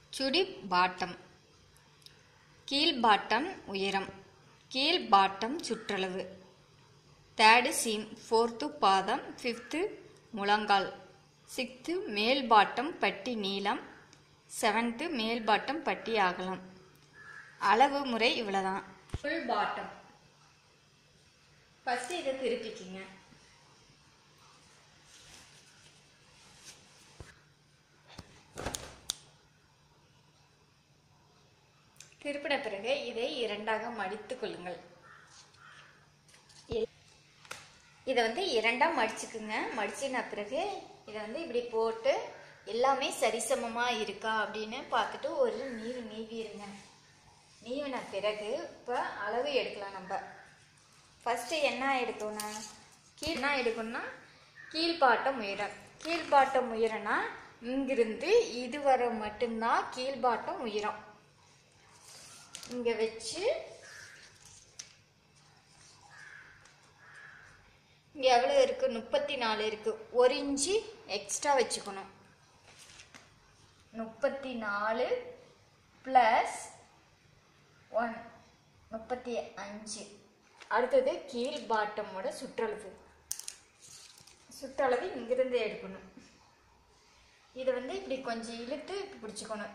சுடி bottom கீழ் bottom உயரம் கீழ் பாட்டம் சுற்றளவு தேர்டு சீம் ஃபோர்த்து பாதம் ஃபிஃப்த்து முழங்கால் சிக்ஸ்த்து மேல் பாட்டம் பட்டி நீளம் செவன்த்து மேல் பாட்டம் பட்டி அகலம் அளவு முறை இவ்வளோதான் ஃபுல் பாட்டம் ஃபஸ்ட்டு இதை திருப்பிக்கிங்க திருப்பின பிறகு இதை இரண்டாக மடித்துக் கொள்ளுங்கள் இ- இதை வந்து இரண்டாக மடிச்சுக்குங்க மடிச்சின பிறகு இதை வந்து இப்படி போட்டு எல்லாமே சரிசமமாக இருக்கா அப்படின்னு பார்த்துட்டு ஒரு நீவி நீவிடுங்க நீவின பிறகு இப்போ அளவு எடுக்கலாம் நம்ம ஃபஸ்ட்டு என்ன எடுக்கணும் கீழ் என்ன எடுக்கணும்னா கீழ்பாட்டம் உயரம் கீழ்பாட்டம் உயரம்னா இங்கிருந்து இது வரை மட்டும்தான் கீழ்பாட்டம் உயரம் இங்க வச்சு இங்க எவ்வளவு இருக்கு முப்பத்தி நாலு இருக்கு ஒரு இன்ச்சு எக்ஸ்ட்ரா வச்சுக்கணும் முப்பத்தி நாலு ப்ளஸ் ஒன் முப்பத்தி அஞ்சு அடுத்தது கீழ் பாட்டமோட சுற்றளவு சுற்றளவு இங்கிருந்து எடுக்கணும் இதை வந்து இப்படி கொஞ்சம் இழுத்து இப்படி பிடிச்சிக்கணும்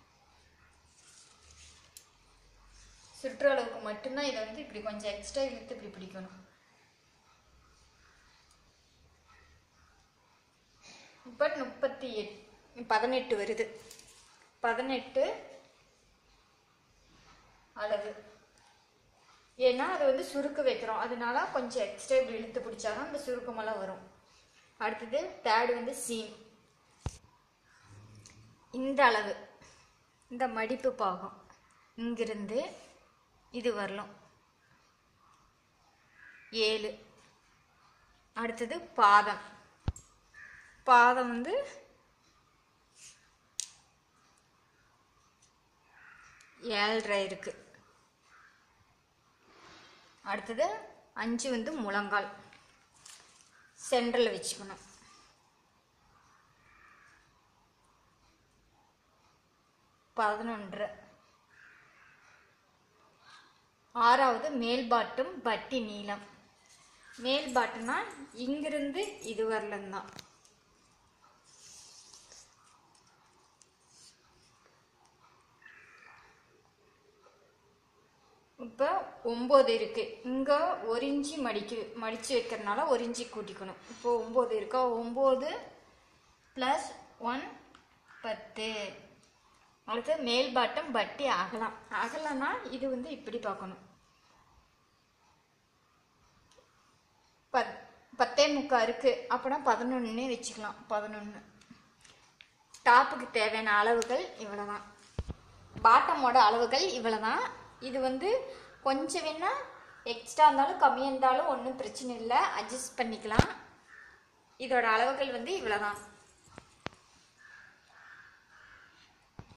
சுற்றளவுக்கு மட்டும்தான் இதை வந்து இப்படி கொஞ்சம் எக்ஸ்ட்ரா இழுத்து இப்படி பிடிக்கணும் இப்போ முப்பத்தி எட் பதினெட்டு வருது பதினெட்டு அளவு ஏன்னா அது வந்து சுருக்கு வைக்கிறோம் அதனால கொஞ்சம் எக்ஸ்ட்ரா இப்படி இழுத்து பிடிச்சாதான் அந்த சுருக்கமெல்லாம் வரும் அடுத்தது தேர்டு வந்து சீம் இந்த அளவு இந்த மடிப்பு பாகம் இங்கிருந்து இது வரலாம் ஏழு அடுத்தது பாதம் பாதம் வந்து ஏழரை இருக்கு அடுத்தது அஞ்சு வந்து முழங்கால் சென்டரில் வச்சுக்கணும் பதினொன்று ஆறாவது மேல் பாட்டம் பட்டி நீளம் மேல் பாட்டுனா இங்கிருந்து இது வரலும் தான் இப்போ ஒம்பது இருக்கு இங்கே ஒரு இன்ச்சு மடிக்கு மடித்து வைக்கிறனால ஒரு இன்ச்சு கூட்டிக்கணும் இப்போ ஒம்பது இருக்கா ஒம்பது ப்ளஸ் ஒன் பத்து அடுத்து மேல் பாட்டம் பட்டி அகலம் அகலம்னா இது வந்து இப்படி பார்க்கணும் பத் பத்தே முக்கா இருக்கு அப்படின்னா பதினொன்னே வச்சுக்கலாம் பதினொன்று டாப்புக்கு தேவையான அளவுகள் இவ்வளோதான் பாட்டமோட அளவுகள் இவ்வளோதான் இது வந்து கொஞ்சம் வேணா எக்ஸ்ட்ரா இருந்தாலும் கம்மியாக இருந்தாலும் ஒன்றும் பிரச்சனை இல்லை அட்ஜஸ்ட் பண்ணிக்கலாம் இதோட அளவுகள் வந்து இவ்வளோதான்